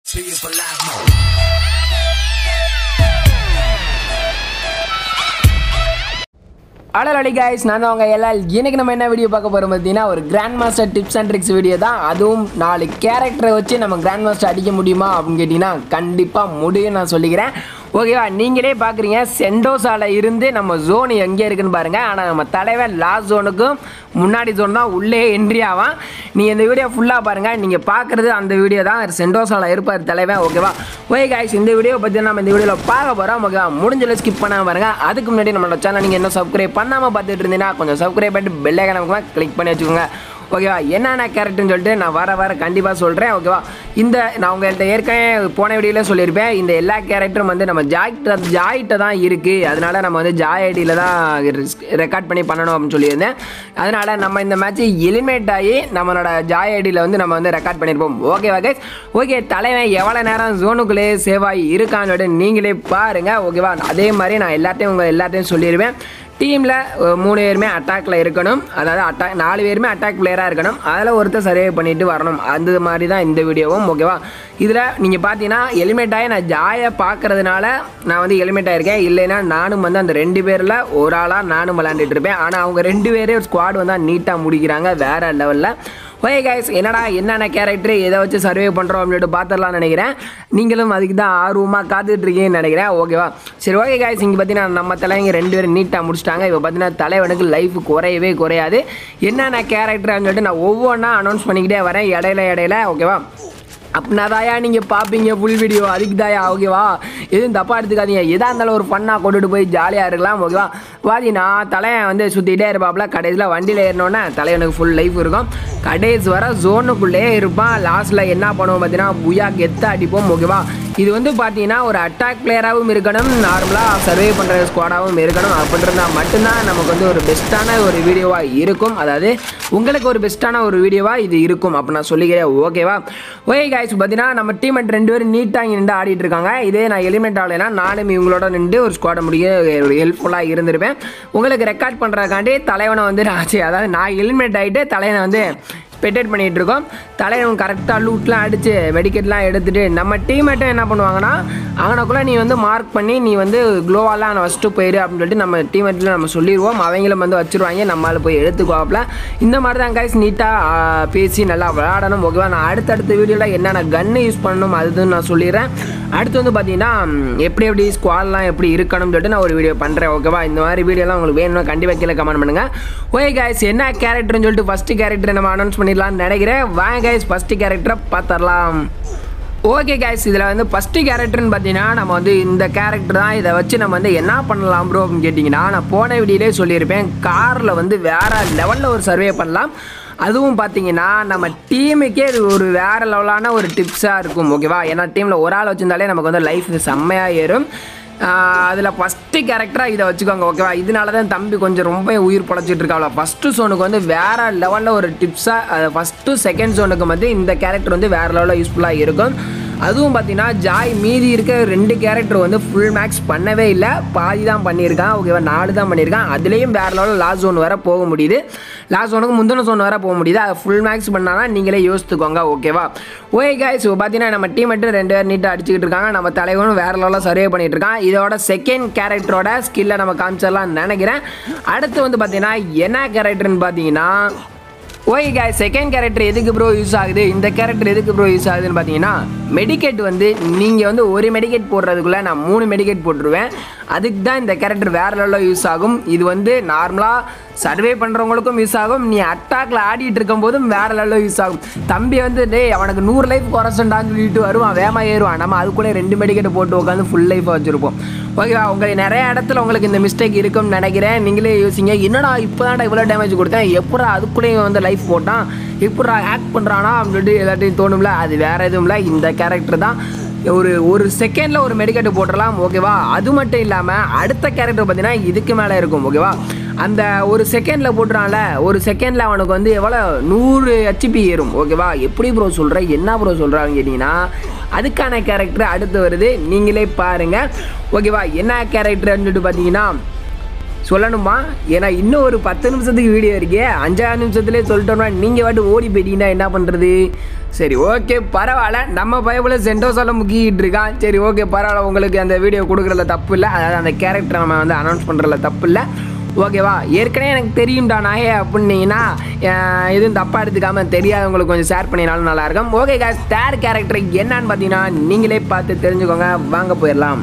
See you for live mode. அடலடி guys நான் தான் உங்கள் எல்லா இன்னைக்கு நம்ம என்ன வீடியோ பார்க்க போகிறோம் பார்த்தீங்கன்னா ஒரு grand master tips and tricks video தான் அதுவும் நாலு கேரக்டரை வச்சு நம்ம கிராண்ட் மாஸ்டர் அடிக்க முடியுமா அப்படின்னு கேட்டிங்கன்னா கண்டிப்பாக முடியும் நான் சொல்லிக்கிறேன் ஓகேவா நீங்களே பார்க்குறீங்க சென்டோசால இருந்து நம்ம ஜோன் எங்கே இருக்குன்னு பாருங்கள் ஆனால் நம்ம தலைவன் லாஸ்ட் ஜோனுக்கும் முன்னாடி ஜோன் தான் உள்ளே என்ட்ரி ஆவான் நீங்கள் இந்த வீடியோ ஃபுல்லாக பாருங்கள் நீங்கள் பார்க்குறது அந்த வீடியோ தான் சென்டோசால இருப்பார் தலைவன் ஓகேவா ஓகே guys இந்த வீடியோ பற்றி நம்ம இந்த வீடியோவில் பார்க்க போகிறோம் ஓகேவா முடிஞ்சல ஸ்கிப் பண்ணாம பாருங்க அதுக்கு முன்னாடி நம்மளோட சேனல் நீங்கள் என்ன சப்ஸ்கிரைப் பண்ணாமல் பார்த்துட்டு இருந்தீங்கன்னா கொஞ்சம் சப்ஸ்கிரைப் பண்ணிட்டு பெல்லைக்கான கிளிக் பண்ணி வச்சுக்கோங்க ஓகேவா என்னென்ன கேரக்டர்னு சொல்லிட்டு நான் வர வர கண்டிப்பாக சொல்கிறேன் ஓகேவா இந்த நான் உங்கள்கிட்ட ஏற்கனவே போன வீடியோவில் சொல்லியிருப்பேன் இந்த எல்லா கேரக்டரும் வந்து நம்ம ஜாய்கிட்ட ஜாய்கிட்ட தான் இருக்குது அதனால நம்ம வந்து ஜாய் ஐடியில் தான் ரெக்கார்ட் பண்ணி பண்ணணும் அப்படின்னு சொல்லியிருந்தேன் அதனால நம்ம இந்த மேட்ச் எலிமினேட் ஆகி நம்மளோட ஜாய் ஐடியில் வந்து நம்ம வந்து ரெக்கார்ட் பண்ணியிருப்போம் ஓகேவா கைஸ் ஓகே தலைவன் எவ்வளோ நேரம் ஜோனுக்குள்ளேயே சேவ் ஆகி இருக்கான்னு சொல்லிட்டு நீங்களே பாருங்கள் ஓகேவா அதே மாதிரி நான் எல்லாத்தையும் உங்கள் எல்லாத்தையும் சொல்லிடுவேன் டீமில் மூணு பேருமே அட்டாக்ல இருக்கணும் அதாவது அட்டாக் நாலு பேருமே அட்டாக் பிளேயராக இருக்கணும் அதில் ஒருத்தர் சர்வே பண்ணிட்டு வரணும் அந்த மாதிரி தான் இந்த வீடியோவும் ஓகேவா இதில் நீங்கள் பார்த்தீங்கன்னா எலிமெண்ட் ஆகி நான் ஜாயை பார்க்கறதுனால நான் வந்து எலிமெண்ட் ஆயிருக்கேன் இல்லைன்னா நானும் வந்து அந்த ரெண்டு பேரில் ஒரு ஆளாக நானும் விளாண்டுட்டு இருப்பேன் ஆனால் அவங்க ரெண்டு பேரே ஒரு ஸ்குவாட் வந்து நீட்டாக முடிக்கிறாங்க வேற லெவலில் ஓகே கைஸ் என்னடா என்னென்ன கேரக்டர் எதை வச்சு சர்வே பண்ணுறோம் அப்படின்னு பார்த்துடலாம்னு நினைக்கிறேன் நீங்களும் அதுக்கு தான் ஆர்வமாக காத்துட்டு இருக்கீங்கன்னு நினைக்கிறேன் ஓகேவா சரி ஓகே கைஸ் இங்கே பார்த்தீங்கன்னா நம்ம தலைவங்க ரெண்டு பேரும் நீட்டாக முடிச்சிட்டாங்க இப்போ பார்த்தீங்கன்னா தலைவனுக்கு லைஃப் குறையவே குறையாது என்னென்ன கேரக்டர்னு சொல்லிட்டு நான் ஒவ்வொன்றா அனௌன்ஸ் பண்ணிக்கிட்டே வரேன் இடையில இடையில ஓகேவா அப்படின்னா தாயா நீங்கள் பார்ப்பீங்க ஃபுல் வீடியோ அதுக்கு தாயா ஓகேவா எதுவும் தப்பாக எடுத்துக்காதீங்க எதாக இருந்தாலும் ஒரு ஃபன்னாக கொண்டுட்டு போய் ஜாலியாக இருக்கலாம் ஓகேவா பார்த்தீங்கன்னா தலையன் வந்து சுற்றிட்டே இருப்பாப்புல கடைசியில் வண்டியில் ஏறினோன்னே தலைவனுக்கு ஃபுல் லைஃப் இருக்கும் கடைசி வர ஜோனுக்குள்ளே இருப்பான் லாஸ்ட்டில் என்ன பண்ணுவோம் பார்த்தீங்கன்னா புயா கெத்த அடிப்போம் ஓகேவா இது வந்து பார்த்தீங்கன்னா ஒரு அட்டாக் பிளேயராகவும் இருக்கணும் நார்மலாக சர்வே பண்ணுற ஸ்குவாடாகவும் இருக்கணும் அப்படின்றதா மட்டும்தான் நமக்கு வந்து ஒரு பெஸ்ட்டான ஒரு வீடியோவாக இருக்கும் அதாவது உங்களுக்கு ஒரு பெஸ்ட்டான ஒரு வீடியோவாக இது இருக்கும் அப்போ நான் சொல்லிக்கிறேன் ஓகேவா ஓகே காய்ஸ் பார்த்தீங்கன்னா நம்ம டீம் ரெண்டு பேரும் நீட்டாக இங்கே நின்று ஆடிட்டு இருக்காங்க இதே நான் எலிமெண்ட் ஆகலைன்னா நானும் இவங்களோட நின்று ஒரு ஸ்குவாடை முடிய ஒரு ஹெல்ப்ஃபுல்லாக இருந்திருப்பேன் உங்களுக்கு ரெக்கார்ட் பண்ணுறதுக்காண்டி தலைவனை வந்து நான் சரி, அதாவது நான் எலிமெண்ட் ஆகிட்டு தலைவனை வந்து ஸ்பெக்டேட் பண்ணிகிட்டு இருக்கோம் தலைவன் கரெக்டாக லூட்லாம் அடித்து மெடிக்கெட்லாம் எடுத்துகிட்டு நம்ம டீம்மேட்டும் என்ன பண்ணுவாங்கன்னா அவனுக்குள்ளே நீ வந்து மார்க் பண்ணி நீ வந்து க்ளோவாலாம் நான் ஃபஸ்ட்டு போயிரு அப்படின்னு சொல்லிட்டு நம்ம டீம்மேட்டில் நம்ம சொல்லிடுவோம் அவங்களும் வந்து வச்சுருவாங்க நம்மளால் போய் எடுத்துக்குவாப்பில் இந்த மாதிரி தான் கைஸ் நீட்டாக பேசி நல்லா விளையாடணும் ஓகேவா நான் அடுத்தடுத்த வீடியோவில் என்னென்ன கன்று யூஸ் பண்ணணும் அதுன்னு நான் சொல்லிடுறேன் அடுத்து வந்து பார்த்தீங்கன்னா எப்படி எப்படி ஸ்குவாட்லாம் எப்படி இருக்கணும்னு சொல்லிட்டு நான் ஒரு வீடியோ பண்ணுறேன் ஓகேவா இந்த மாதிரி வீடியோலாம் உங்களுக்கு வேணும்னா கண்டிப்பாக கீழே கமெண்ட் பண்ணுங்கள் ஓகே கைஸ் என்ன கேரக்டர்னு சொல்லிட்டு ஃபஸ்ட்டு கேரக்டர் நம்ம அனௌன்ஸ் பண்ணிடலாம்னு நினைக்கிறேன் வாங்க கைஸ் ஃபஸ்ட்டு கேரக்டரை பார்த்துடலாம் ஓகே கைஸ் இதில் வந்து ஃபஸ்ட்டு கேரக்டர்னு பார்த்தீங்கன்னா நம்ம வந்து இந்த கேரக்டர் தான் இதை வச்சு நம்ம வந்து என்ன பண்ணலாம் ப்ரோ அப்படின்னு கேட்டிங்கன்னா நான் போன வீடியோலே சொல்லியிருப்பேன் காரில் வந்து வேறு லெவலில் ஒரு சர்வே பண்ணலாம் அதுவும் பார்த்தீங்கன்னா நம்ம டீமுக்கே இது ஒரு வேறு லெவலான ஒரு டிப்ஸாக இருக்கும் ஓகேவா ஏன்னா டீமில் ஒரு ஆள் வச்சிருந்தாலே நமக்கு வந்து லைஃப் செம்மையாக ஏறும் அதில் ஃபஸ்ட்டு கேரக்டராக இதை வச்சுக்கோங்க ஓகேவா இதனால தான் தம்பி கொஞ்சம் ரொம்ப உயிர் படைச்சிட்டு இருக்காங்களா ஃபஸ்ட்டு சோனுக்கு வந்து வேறு லெவலில் ஒரு டிப்ஸாக ஃபஸ்ட்டு செகண்ட் சோனுக்கு வந்து இந்த கேரக்டர் வந்து வேறு லெவலில் யூஸ்ஃபுல்லாக இருக்கும் அதுவும் பார்த்தீங்கன்னா ஜாய் மீதி இருக்க ரெண்டு கேரக்டர் வந்து ஃபுல் மேக்ஸ் பண்ணவே இல்லை பாதி தான் பண்ணியிருக்கான் ஓகேவா நாலு தான் பண்ணியிருக்கான் அதுலேயும் வேறு லெவலில் லாஸ்ட் ஜோன் வர போக முடியுது லாஸ்ட் ஜோனுக்கு முந்தின ஜோன் வர போக முடியுது அதை ஃபுல் மேக்ஸ் பண்ணானா நீங்களே யோசித்துக்கோங்க ஓகேவா ஓகே guys இப்போ பார்த்தீங்கன்னா நம்ம டீம் மட்டும் ரெண்டு பேர் நீட்டாக அடிச்சுக்கிட்டு இருக்காங்க நம்ம தலைவனும் வேறு லெவலில் சர்வே பண்ணிட்டு இருக்கான் இதோட செகண்ட் கேரக்டரோட ஸ்கில்லை நம்ம காமிச்சிடலாம்னு நினைக்கிறேன் அடுத்து வந்து பார்த்தீங்கன்னா என்ன கேரக்டர்னு பார்த்தீங்கன்னா ஓகே guys செகண்ட் கேரக்டர் எதுக்கு ப்ரோ யூஸ் ஆகுது இந்த கேரக்டர் எதுக்கு ப்ரோ யூஸ் ஆகுதுன்னு பார்த்தீங்கன்னா மெடிக்கெட் வந்து நீங்கள் வந்து ஒரு மெடிக்கெட் போடுறதுக்குள்ளே நான் மூணு மெடிக்கெட் போட்டுருவேன் அதுக்கு தான் இந்த கேரக்டர் வேறு லெவலில் யூஸ் ஆகும் இது வந்து நார்மலாக சர்வே பண்ணுறவங்களுக்கும் யூஸ் ஆகும் நீ அட்டாக்ல ஆடிட்டு இருக்கும்போதும் வேறு லெவலில் யூஸ் ஆகும் தம்பி வந்து டேய் அவனுக்கு நூறு லைஃப் குறைச்சண்டான்னு சொல்லிட்டு வருவான் வேமா ஏறுவான் நம்ம அதுக்குள்ளே ரெண்டு மெடிக்கெட் போட்டு உட்காந்து ஃபுல் லைஃப் வச்சுருப்போம் ஓகேவா உங்களுக்கு நிறைய இடத்துல உங்களுக்கு இந்த மிஸ்டேக் இருக்கும்னு நினைக்கிறேன் நீங்களே யோசிங்க என்னடா இப்போ தான் இவ்வளோ டேமேஜ் கொடுத்தேன் எப்படா அதுக்குள்ளேயும் வந்து லைஃப் போட்டான் எப்படா ஆக்ட் பண்ணுறானா அப்படின்னு சொல்லிட்டு எல்லாத்தையும் தோணும்ல அது வேறு எதுவும் இல்லை இந்த கேரக்டர் தான் ஒரு ஒரு செகண்டில் ஒரு மெடிக்கெட்டு போட்டுடலாம் ஓகேவா அது மட்டும் இல்லாமல் அடுத்த கேரக்டர் பார்த்தீங்கன்னா இதுக்கு மேலே இருக்கும் ஓகேவா அந்த ஒரு செகண்டில் போட்டுறான்ல ஒரு செகண்டில் அவனுக்கு வந்து எவ்வளோ நூறு ஹெச்பி ஏறும் ஓகேவா எப்படி ப்ரோ சொல்கிற என்ன ப்ரோ சொல்கிறான்னு கேட்டிங்கன்னா அதுக்கான கேரக்டர் அடுத்து வருது நீங்களே பாருங்கள் ஓகேவா என்ன கேரக்டர்னு சொல்லிட்டு பார்த்தீங்கன்னா சொல்லணுமா ஏன்னா இன்னும் ஒரு பத்து நிமிஷத்துக்கு வீடியோ இருக்கே அஞ்சாறு நிமிஷத்துலேயே சொல்லிட்டோம்னா நீங்கள் வாட்டு ஓடி போயிட்டீங்கன்னா என்ன பண்ணுறது சரி ஓகே பரவாயில்ல நம்ம பயபுல சென்டோஸால முக்கிட்டு இருக்கான் சரி ஓகே பரவாயில்ல உங்களுக்கு அந்த வீடியோ கொடுக்குறதுல தப்பு இல்லை அதாவது அந்த கேரக்டரை நம்ம வந்து அனௌன்ஸ் பண்ணுறதுல தப்பு இல்லை ஓகேவா ஏற்கனவே எனக்கு தெரியும்டா நாயே அப்படின்னீங்கன்னா அஹ், எதுவும் தப்பாக எடுத்துக்காம தெரியாதவங்களுக்கு கொஞ்சம் ஷேர் பண்ணினாலும் நல்லாயிருக்கும் ஓகே காஸ் தேர்ட் கேரக்டர் என்னன்னு பார்த்தீங்கன்னா நீங்களே பார்த்து தெரிஞ்சுக்கோங்க வாங்க போயிடலாம்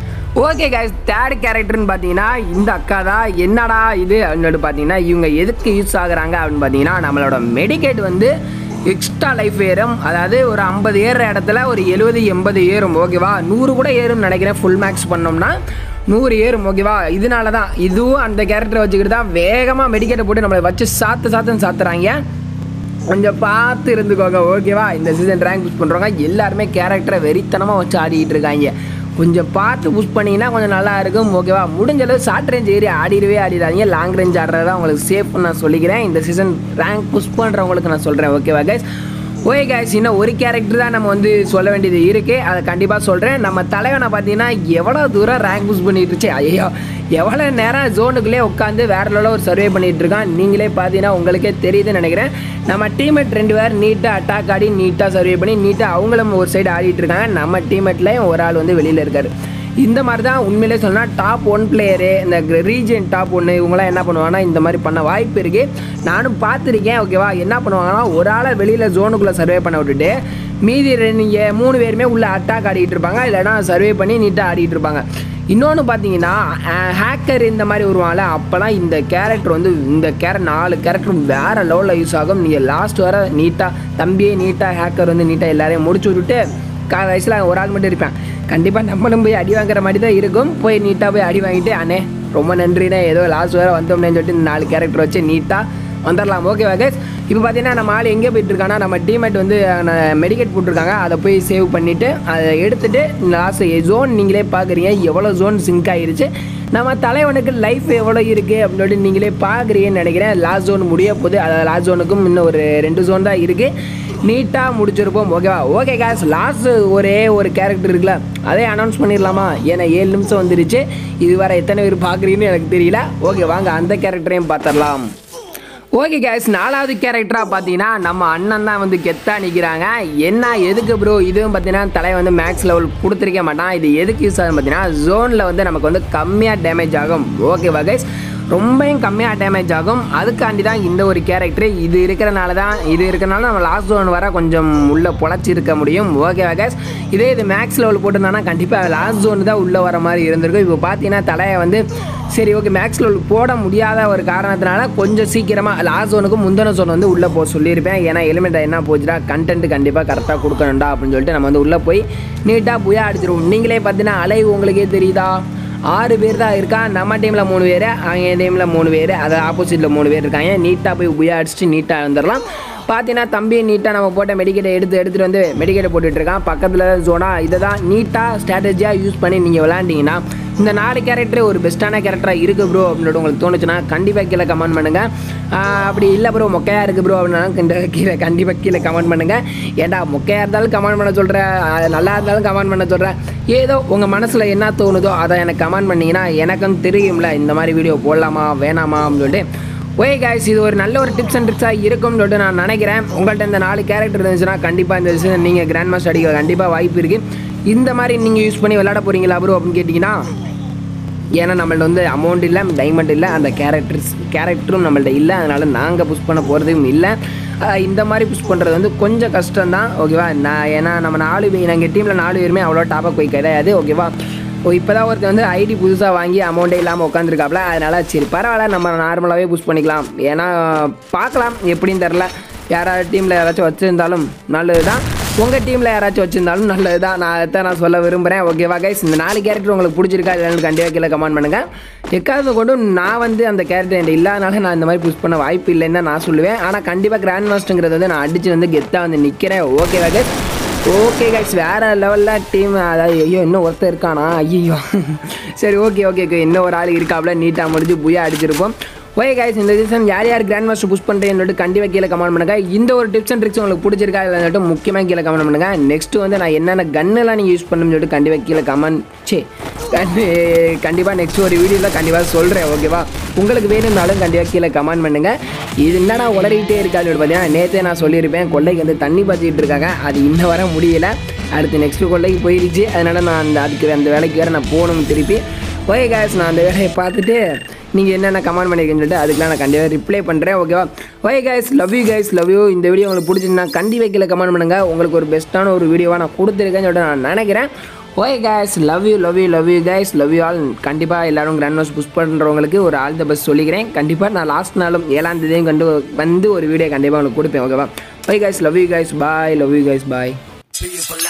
ஓகே கைஸ் தேர்ட் கேரக்டர்னு பார்த்தீங்கன்னா இந்த அக்கா தான் என்னடா இது அப்படின்னு பார்த்தீங்கன்னா இவங்க எதுக்கு யூஸ் ஆகுறாங்க அப்படின்னு பார்த்தீங்கன்னா நம்மளோட மெடிக்கேட் வந்து எக்ஸ்ட்ரா லைஃப் ஏறும் அதாவது ஒரு ஐம்பது ஏறுற இடத்துல ஒரு எழுபது எண்பது ஏறும் ஓகேவா நூறு கூட ஏறும் நினைக்கிறேன் ஃபுல் மேக்ஸ் பண்ணோம்னா நூறு ஏறும் ஓகேவா இதனால தான் இதுவும் அந்த கேரக்டரை வச்சுக்கிட்டு தான் வேகமாக மெடிக்கேட்டை போட்டு நம்மளை வச்சு சாத்து சாத்துன்னு சாத்துறாங்க கொஞ்சம் பார்த்து இருந்துக்கோங்க ஓகேவா இந்த சீசன் ரேங்க் புஷ் பண்ணுறவங்க எல்லாருமே கேரக்டரை வெறித்தனமாக வச்சு ஆடிட்டு இருக்காங்க கொஞ்சம் பார்த்து புஷ் பண்ணிங்கன்னா கொஞ்சம் நல்லா இருக்கும் ஓகேவா முடிஞ்ச அளவு ஷார்ட் ரேஞ்ச் ஏறி ஆடிடவே ஆடிடாதீங்க லாங் ரேஞ்ச் ஆடுறது தான் உங்களுக்கு சேஃப்னு நான் சொல்லிக்கிறேன் இந்த சீசன் ரேங்க் புஷ் பண்ணுறவங்களுக்கு நான் சொல்கிறேன் ஓகேவா கைஸ் ஓகே கைஸ் இன்னும் ஒரு கேரக்டர் தான் நம்ம வந்து சொல்ல வேண்டியது இருக்கு அதை கண்டிப்பாக சொல்கிறேன் நம்ம தலைவனை பார்த்தீங்கன்னா எவ்வளோ தூரம் ரேங்க் புஷ் பண்ணிட்டு இருந்துச்சு ஐயோ எவ்வளோ நேரம் ஜோனுக்குள்ளே உட்காந்து வேற லெவலில் ஒரு சர்வே பண்ணிட்டு இருக்கான் நீங்களே பார்த்தீங்கன்னா உங்களுக்கே தெரியுதுன்னு நினைக்கிறேன் நம்ம டீம்மேட் ரெண்டு பேர் நீட்டாக அட்டாக் ஆடி நீட்டாக சர்வே பண்ணி நீட்டாக அவங்களும் ஒரு சைடு ஆடிட்டு இருக்காங்க நம்ம டீம்மேட்லேயும் ஒரு ஆள் வந்து வெளியில் இருக்காரு இந்த மாதிரி தான் உண்மையிலே சொன்னால் டாப் ஒன் பிளேயரு இந்த ரீஜன் டாப் ஒன்று இவங்களாம் என்ன பண்ணுவாங்கன்னா இந்த மாதிரி பண்ண வாய்ப்பு இருக்குது நானும் பார்த்துருக்கேன் ஓகேவா என்ன பண்ணுவாங்கன்னா ஒரு ஆளை வெளியில் ஜோனுக்குள்ளே சர்வே பண்ண விட்டுட்டு மீதி ரெண்டு மூணு பேருமே உள்ள அட்டாக் ஆடிட்டு இருப்பாங்க இல்லைன்னா சர்வே பண்ணி நீட்டாக ஆடிட்டு இருப்பாங்க இன்னொன்று பார்த்தீங்கன்னா ஹேக்கர் இந்த மாதிரி வருவாங்கல்ல அப்போலாம் இந்த கேரக்டர் வந்து இந்த கேரக்டர் நாலு கேரக்டர் வேறு லெவலில் யூஸ் ஆகும் நீங்கள் லாஸ்ட் வர நீட்டாக தம்பியே நீட்டாக ஹேக்கர் வந்து நீட்டாக எல்லாரையும் முடிச்சு விட்டுட்டு கடைசியில் ஒரு ஆள் மட்டும் இருப்பேன் கண்டிப்பாக நம்மளும் போய் அடி வாங்குற மாதிரி தான் இருக்கும் போய் நீட்டாக போய் அடி வாங்கிட்டு அண்ணே ரொம்ப நன்றிண்ணே ஏதோ லாஸ்ட் வர வந்தோம்னு சொல்லிட்டு இந்த நாலு கேரக்டர் வச்சு நீட்டாக வந்துடலாம் ஓகேவா கைஸ் இப்போ பார்த்தீங்கன்னா நம்ம ஆள் எங்கே போயிட்டு இருக்கானா நம்ம டீமேட் வந்து மெடிக்கேட் போட்டிருக்காங்க அதை போய் சேவ் பண்ணிவிட்டு அதை எடுத்துகிட்டு லாஸ்ட் ஜோன் நீங்களே பார்க்குறீங்க எவ்வளோ ஜோன் சிங்க் ஆயிருச்சு நம்ம தலைவனுக்கு லைஃப் எவ்வளோ இருக்குது அப்படின்னு சொல்லிட்டு நீங்களே பார்க்குறீங்கன்னு நினைக்கிறேன் லாஸ்ட் ஜோன் முடிய போகுது அதாவது லாஸ்ட் ஜோனுக்கும் இன்னும் ஒரு ரெண்டு ஜோன் தான் இருக்குது நீட்டாக முடிச்சிருப்போம் ஓகேவா ஓகே கேஸ் லாஸ்ட் ஒரே ஒரு கேரக்டர் இருக்குல்ல அதே அனௌன்ஸ் பண்ணிடலாமா ஏன்னா ஏழு நிமிஷம் வந்துருச்சு இது வர எத்தனை பேர் பார்க்குறீங்கன்னு எனக்கு தெரியல ஓகே வாங்க அந்த கேரக்டரையும் பார்த்துடலாம் ஓகே கேஸ் நாலாவது கேரக்டராக பார்த்தீங்கன்னா நம்ம அண்ணன் தான் வந்து கெத்தா நிற்கிறாங்க என்ன எதுக்கு ப்ரோ இதுவும் பார்த்தீங்கன்னா தலை வந்து மேக்ஸ் லெவல் கொடுத்துருக்க மாட்டான் இது எதுக்கு யூஸ் ஆகும் பார்த்தீங்கன்னா ஜோனில் வந்து நமக்கு வந்து கம்மியாக டேமேஜ் ஆகும் ஓகேவா கைஸ் ரொம்பவும் கம்மியாக டேமேஜ் ஆகும் அதுக்காண்டி தான் இந்த ஒரு கேரக்டர் இது இருக்கிறனால தான் இது இருக்கிறனால நம்ம லாஸ்ட் ஜோன் வர கொஞ்சம் உள்ளே பொழைச்சி இருக்க முடியும் ஓகேவா கேஸ் இதே இது மேக்ஸ் லெவல் போட்டிருந்தானா கண்டிப்பாக லாஸ்ட் ஜோன் தான் உள்ளே வர மாதிரி இருந்திருக்கும் இப்போ பார்த்தீங்கன்னா தலையை வந்து சரி ஓகே மேக்ஸ் லெவல் போட முடியாத ஒரு காரணத்தினால கொஞ்சம் சீக்கிரமாக லாஸ்ட் ஜோனுக்கு முந்தின ஜோன் வந்து உள்ளே போக சொல்லியிருப்பேன் ஏன்னா எலிமெண்ட் என்ன போச்சுடா கண்டென்ட் கண்டிப்பாக கரெக்டாக கொடுக்கணும்டா அப்படின்னு சொல்லிட்டு நம்ம வந்து உள்ளே போய் நீட்டாக புயா அடிச்சிருவோம் நீங்களே பார்த்தீங்கன்னா அலைவு உங்களுக்கே தெரியுதா ஆறு பேர் தான் இருக்கா நம்ம டீமில் மூணு பேர் அவங்க டீமில் மூணு பேர் அது ஆப்போசிட்டில் மூணு பேர் இருக்காங்க நீட்டாக போய் புயா அடிச்சுட்டு நீட்டாக வந்துடலாம் பார்த்தீங்கன்னா தம்பி நீட்டாக நம்ம போட்ட மெடிக்கேட்டை எடுத்து எடுத்துகிட்டு வந்து மெடிக்கேட்டை போட்டுட்டு இருக்கான் பக்கத்தில் ஜோனா இதை தான் நீட்டாக ஸ்ட்ராட்டஜியாக யூஸ் பண்ணி நீங்கள் விளாண்டிங்கன்னா இந்த நாலு கேரக்டர் ஒரு பெஸ்ட்டான கேரக்டராக இருக்குது ப்ரோ அப்படின்னு உங்களுக்கு தோணுச்சுன்னா கண்டிப்பாக கீழே கமெண்ட் பண்ணுங்கள் ஆஹ் அப்படி இல்லை ப்ரோ மொக்கையாக இருக்குது ப்ரோ அப்படின்னா இந்த கீழே கண்டிப்பாக கீழே கமெண்ட் பண்ணுங்கள் ஏன்டா மொக்கையாக இருந்தாலும் கமெண்ட் பண்ண சொல்கிறேன் நல்லா இருந்தாலும் கமெண்ட் பண்ண சொல்கிறேன் ஏதோ உங்கள் மனசில் என்ன தோணுதோ அதை எனக்கு கமெண்ட் பண்ணிங்கன்னா எனக்கும் தெரியும்ல இந்த மாதிரி வீடியோ போடலாமா வேணாமா அப்படின்னு சொல்லிட்டு ஓகே guys இது ஒரு நல்ல ஒரு டிப்ஸ் அண்ட் ட்ரிக்ஸாக இருக்கும்னு சொல்லிட்டு நான் நினைக்கிறேன் உங்கள்கிட்ட இந்த நாலு கேரக்டர் இருந்துச்சுன்னா கண்டிப்பாக இந்த விஷயம் நீங்கள் கிராண்ட் மாஸ்டர் அடிக்க கண்டிப்பாக வாய்ப்பு இருக்குது இந்த மாதிரி நீங்கள் யூஸ் பண்ணி விளையாட போகிறீங்களா ப்ரோ அப்படின்னு கேட்டிங்கன்னா ஏன்னா நம்மள்ட்ட வந்து அமௌண்ட் இல்லை டைமண்ட் இல்லை அந்த கேரக்டர்ஸ் கேரக்டரும் நம்மள்ட்ட இல்லை அதனால் நாங்கள் புஷ் பண்ண போகிறதும் இல்லை ஆஹ் இந்த மாதிரி புஷ் பண்ணுறது வந்து கொஞ்சம் கஷ்டம் தான் ஓகேவா நான் ஏன்னா நம்ம நாலு பேர் எங்கள் டீமில் நாலு பேருமே அவ்வளோ டாப்பாக போய் கிடையாது ஓகேவா ஓ இப்போ தான் ஒருத்தர் வந்து ஐடி புதுசாக வாங்கி அமௌண்ட்டே இல்லாமல் உட்காந்துருக்காப்ல அதனால் சரி பரவாயில்ல நம்ம நார்மலாகவே புஷ் பண்ணிக்கலாம் ஏன்னா பார்க்கலாம் எப்படின்னு தெரில யாராவது டீமில் யாராச்சும் வச்சுருந்தாலும் நல்லது தான் உங்கள் டீமில் யாராச்சும் வச்சுருந்தாலும் நல்லது தான் நான் அதான் நான் சொல்ல விரும்புகிறேன் ஓகேவா கைஸ் இந்த நாலு கேரக்டர் உங்களுக்கு பிடிச்சிருக்கா இல்லைன்னு கண்டிப்பாக கீழே கமெண்ட் பண்ணுங்கள் எக்காவது கொண்டு நான் வந்து அந்த கேரக்டர் என்கிட்ட இல்லாதனால நான் இந்த மாதிரி புஷ் பண்ண வாய்ப்பு இல்லைன்னு தான் நான் சொல்லுவேன் ஆனால் கண்டிப்பாக கிராண்ட் மாஸ்டருங்கிறது வந்து நான் அடித்து வந்து கெத்தாக வந்து நிற்கிறேன் ஓகேவா கைஸ் ஓகே கைஸ் வேறு லெவலில் டீம் அதாவது ஐயோ இன்னும் ஒருத்தர் இருக்கானா ஐயோ சரி ஓகே ஓகே ஓகே இன்னும் ஒரு ஆள் இருக்காப்புல நீட்டாக முடிஞ்சு புயா அடிச்சிருப்போம் ஓகே கைஸ் இந்த சீசன் யார் யார் கிராண்ட் மாஸ்டர் புஷ் பண்ணுறேன்னு சொல்லிட்டு கண்டிப்பாக கீழே கமெண்ட் பண்ணுங்க இந்த ஒரு டிப்ஸ் அண்ட் ட்ரிக்ஸ் உங்களுக்கு பிடிச்சிருக்கா இல்லைன்னு சொல்லிட்டு முக்கியமாக கீழே கமெண்ட் பண்ணுங்க நெக்ஸ்ட் வந்து நான் என்னென்ன கன்னெல்லாம் நீங்கள் யூஸ் பண்ணணும்னு சொல்லிட்டு கண்டிப்பாக கீழே கமெண்ட் சே கண்டி கண்டிப்பாக நெக்ஸ்ட் ஒரு வீடியோவில் கண்டிப்பாக சொல்கிறேன் ஓகேவா உங்களுக்கு வேணும்னாலும் கண்டிப்பாக கீழே கமெண்ட் பண்ணுங்கள் இது என்னடா உளறிக்கிட்டே இருக்காது பார்த்தீங்கன்னா நேற்றே நான் சொல்லியிருப்பேன் கொள்ளைக்கு வந்து தண்ணி பாய்ச்சிட்டு இருக்காங்க அது இன்ன வர முடியல அடுத்து நெக்ஸ்ட் கொள்ளைக்கு போயிடுச்சு அதனால் நான் அந்த அதுக்கு அந்த வேலைக்கு வேறு நான் போகணும் திருப்பி ஓகே guys நான் அந்த வேலையை பார்த்துட்டு நீங்கள் என்னென்ன கமெண்ட் பண்ணியிருக்கீங்கன்னு சொல்லிட்டு அதுக்கெலாம் நான் கண்டிப்பாக ரிப்ளை பண்ணுறேன் ஓகேவா okay guys love you guys love you இந்த வீடியோ உங்களுக்கு பிடிச்சிருந்தா கண்டிப்பாக கீழே கமெண்ட் பண்ணுங்கள் உங்களுக்கு ஒரு பெஸ்ட்டான ஒரு வீடியோவாக நான் கொடுத்துருக்கேன்னு சொல்லிட்டு நான் நினைக்கிறேன் okay guys love you love you love you guys love you all கண்டிப்பாக எல்லாரும் கிராண்ட் மாஸ் புஷ் பண்ணுறவங்களுக்கு ஒரு ஆல் த பெஸ்ட் சொல்லிக்கிறேன் கண்டிப்பாக நான் லாஸ்ட் நாளும் ஏழாம் தேதியும் கண்டு வந்து ஒரு வீடியோ கண்டிப்பாக உங்களுக்கு கொடுப்பேன் ஓகேவா okay guys love you guys bye love you guys bye See you for